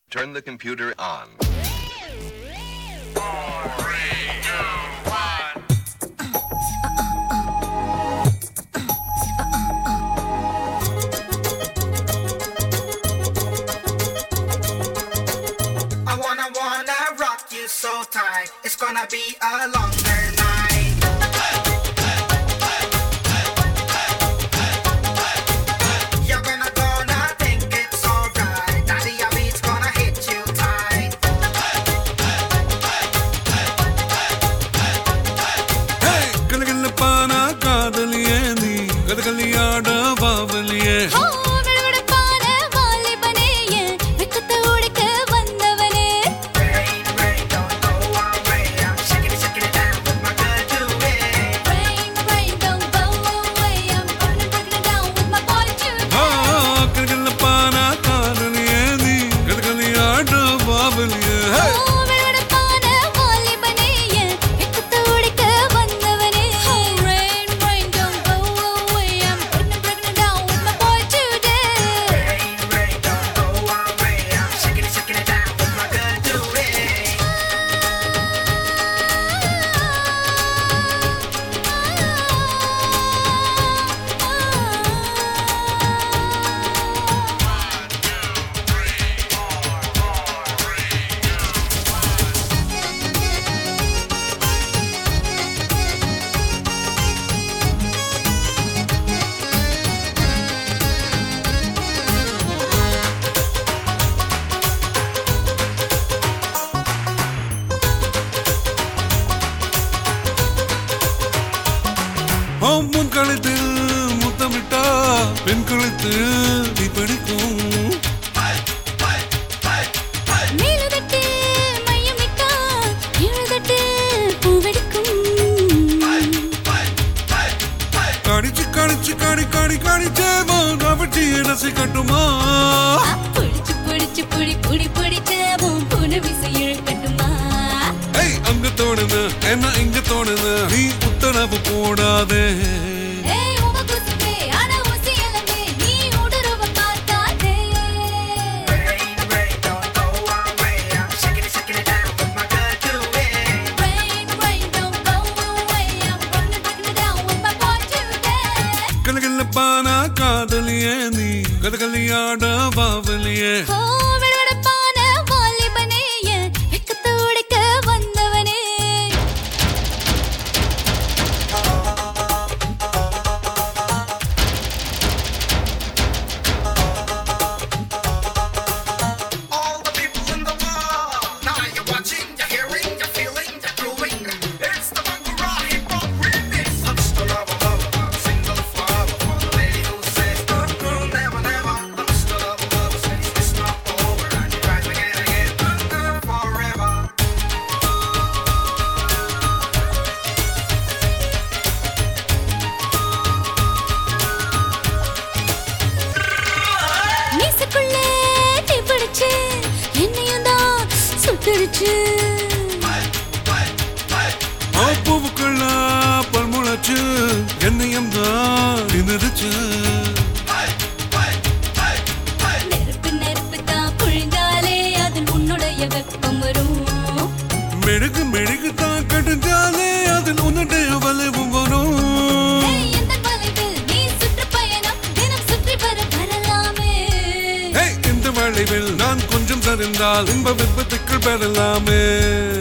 Turn the computer on. I wanna wanna rock you so tight. It's gonna be a longer night. You're gonna gonna think it's alright. Daddy, your beat's gonna hit you tight. கலகலப்பான காதலியே நீ கதகளியாட பாவலியே ஓ, விடுவிடுப்பான வாலிபனே, என் வெட்கத்தை உடைக்க வந்தவனே. Rain, rain, don't go away. I'm shaking it, shaking it down with my good duet. Rain, rain, don't go away. I'm burning, burning down with my boy Jude. கலகலப்பான காதலியே நீ கதகளியாட பாவலியே ஓ, விடுவிடுப்பான வாலிபனே, என் வெட்கத்தை உடைக்க வந்தவனே. Rain, rain, don't go away. I'm burning, burning down with my boy Jude. Rain, rain, don't go away. I'm shaking it, shaking it down with my good duet. முன் கழுத்தில் முத்தமிட்டா பெண் கழுத்து நீ படிக்கும் மேலுதட்டு மையமிட்டா, கீழுதட்டு பூவெடுக்கும். கடிச்சு கடிச்சு கடி கடி கடிச்சே கவர்ச்சி ரசி கட்டுமா புடிச்சு புடிச்சு புடி புடி புடிச்சவும் புனவிசை இழுக்கட்டுமா ஏய் அங்க தோணுது என்ன இங்க தோணுது நீ உத்தரவு போடாதே ஏய் உங்க குசும்பே ஆனா ஊசி எல்லாமே நீ உடறவ பார்க்காதே Rain, rain, don't go away. I'm shaking it, shaking it down with my good duet. Rain, rain, don't go away I'm running, running down with my boy today கலகலப்பான காதலியே நீ கதகளியாட பாவலியே ஓ விடுவிடுப்பான வாலிபனே என் வெட்கத்தை உடைக்க வந்தவனே All the people in the world. Now you're watching, you're hearing, you're feeling, you're doing. It's the Bangura hip hop remix. Touch the love of love, a single flower for the lady who says, no, no, never, never. Touch the love of love, says it's not over. And she tries again, again, no, no, forever. மீசக்குள்ளே தீ பிடிச்சு என்னையும் தான் சுட்டுடுச்சு பூவுக்குள்ள பல்முளைச்சு என்னையும் தான் திணறுச்சு நெருப்பு நெருப்பு தான் புழிஞ்சாலே அதில் உன்னுடைய வெப்பம் வரும் மெழுகு மெழுகு தான் கடுஞ்சாலே அதில் உன்னுடைய வளைவும் வரும் ஏய், எந்த வளைவில் நீ சுற்றுப்பயணம் தினம் சுற்றி வர வரலாமே ஏய், இந்த வளைவில் நான் கொஞ்சம் சரிந்தால் இன்ப விபத்துக்கள் பெறலாமே